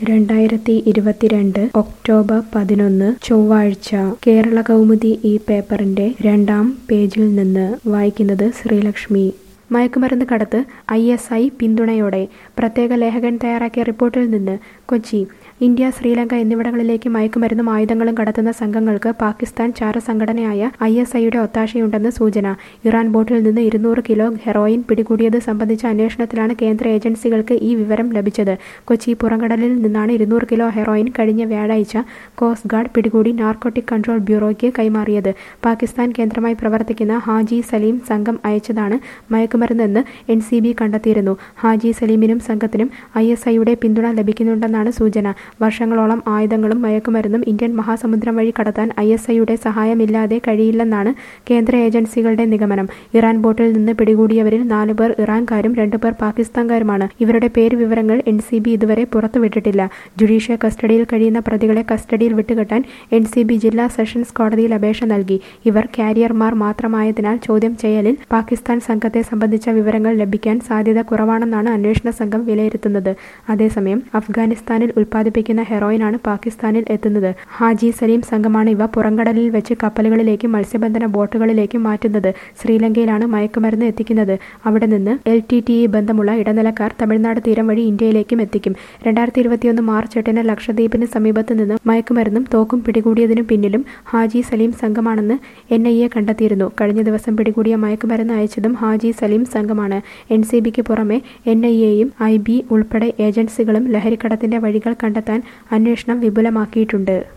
രണ്ടായിരത്തി ഇരുപത്തിരണ്ട് ഒക്ടോബർ പതിനൊന്ന് ചൊവ്വാഴ്ച കേരള കൗമുദി ഈ പേപ്പറിന്റെ രണ്ടാം പേജിൽ നിന്ന് വായിക്കുന്നത് ശ്രീലക്ഷ്മി മയക്കുമരുന്ന് കടത്ത് ഐ എസ് ഐ പിന്തുണയോടെ പ്രത്യേക ലേഖകൻ തയ്യാറാക്കിയ റിപ്പോർട്ടിൽ നിന്ന് കൊച്ചി ഇന്ത്യ ശ്രീലങ്ക എന്നിവിടങ്ങളിലേക്ക് മയക്കുമരുന്നും ആയുധങ്ങളും കടത്തുന്ന സംഘങ്ങൾക്ക് പാകിസ്ഥാൻ ചാരസംഘടനയായ ഐ എസ് ഐയുടെ ഒത്താശയുണ്ടെന്ന് സൂചന ഇറാൻ ബോട്ടിൽ നിന്ന് ഇരുന്നൂറ് കിലോ ഹെറോയിൻ പിടികൂടിയത് സംബന്ധിച്ച അന്വേഷണത്തിലാണ് കേന്ദ്ര ഏജൻസികൾക്ക് ഈ വിവരം ലഭിച്ചത് കൊച്ചി പുറംകടലിൽ നിന്നാണ് ഇരുന്നൂറ് കിലോ ഹെറോയിൻ കഴിഞ്ഞ വ്യാഴാഴ്ച കോസ്റ്റ് ഗാർഡ് പിടികൂടി നാർക്കോട്ടിക് കൺട്രോൾ ബ്യൂറോയ്ക്ക് കൈമാറിയത് പാകിസ്ഥാൻ കേന്ദ്രമായി പ്രവർത്തിക്കുന്ന ഹാജി സലീം സംഘം അയച്ചതാണ് മയക്കുമരുന്നെന്ന് എൻ സി ബി കണ്ടെത്തിയിരുന്നു ഹാജി സലീമിനും സംഘത്തിനും ഐ എസ് ഐയുടെ പിന്തുണ ലഭിക്കുന്നുണ്ടെന്നാണ് സൂചന വർഷങ്ങളോളം ആയുധങ്ങളും മയക്കുമരുന്നും ഇന്ത്യൻ മഹാസമുദ്രം വഴി കടത്താൻ ഐ എസ് ഐയുടെ സഹായമില്ലാതെ കഴിയില്ലെന്നാണ് കേന്ദ്ര ഏജൻസികളുടെ നിഗമനം ഇറാൻ ബോട്ടിൽ നിന്ന് പിടികൂടിയവരിൽ നാലുപേർ ഇറാൻകാരും രണ്ടുപേർ പാകിസ്ഥാൻകാരുമാണ് ഇവരുടെ പേര് വിവരങ്ങൾ എൻ സി ബി ഇതുവരെ പുറത്തുവിട്ടിട്ടില്ല ജുഡീഷ്യൽ കസ്റ്റഡിയിൽ കഴിയുന്ന പ്രതികളെ കസ്റ്റഡിയിൽ വിട്ടുകിട്ടാൻ എൻ സി ബി ജില്ലാ സെഷൻസ് കോടതിയിൽ അപേക്ഷ നൽകി ഇവർ കാരിയർമാർ മാത്രമായതിനാൽ ചോദ്യം ചെയ്യലിൽ പാകിസ്ഥാൻ സംഘത്തെ സംബന്ധിച്ച വിവരങ്ങൾ ലഭിക്കാൻ സാധ്യത കുറവാണെന്നാണ് അന്വേഷണ സംഘം വിലയിരുത്തുന്നത് അതേസമയം അഫ്ഗാനിസ്ഥാനിൽ ഉൽപ്പാദിപ്പിക്കുന്ന ഹെറോയിനാണ് പാകിസ്ഥാനിൽ എത്തുന്നത് ഹാജി സലീം സംഘമാണ് ഇവ പുറംകടലിൽ വെച്ച് കപ്പലുകളിലേക്കും മത്സ്യബന്ധന ബോട്ടുകളിലേക്കും മാറ്റുന്നത് ശ്രീലങ്കയിലാണ് മയക്കുമരുന്ന് എത്തിക്കുന്നത് അവിടെ നിന്ന് എൽ ടി ടി ഇ ബന്ധമുള്ള ഇടനിലക്കാർ തമിഴ്നാട് തീരം വഴി ഇന്ത്യയിലേക്കും എത്തിക്കും രണ്ടായിരത്തി ഇരുപത്തിയൊന്ന് മാർച്ച് എട്ടിന് ലക്ഷദ്വീപിന് സമീപത്ത് നിന്ന് മയക്കുമരുന്നും തോക്കും പിടികൂടിയതിനു പിന്നിലും ഹാജി സലീം സംഘമാണെന്ന് എൻ ഐ എ കണ്ടെത്തിയിരുന്നു കഴിഞ്ഞ ദിവസം പിടികൂടിയ മയക്കുമരുന്ന് അയച്ചതും ഹാജി സലീം സംഘമാണ് എൻ സി ബിക്ക് പുറമെ എൻ ഐ എയും ഐ ബി ഉൾപ്പെടെ ഏജൻസികളും ലഹരിക്കടത്തിന്റെ വഴികൾ കണ്ടെത്താൻ അന്വേഷണം വിപുലമാക്കിയിട്ടുണ്ട്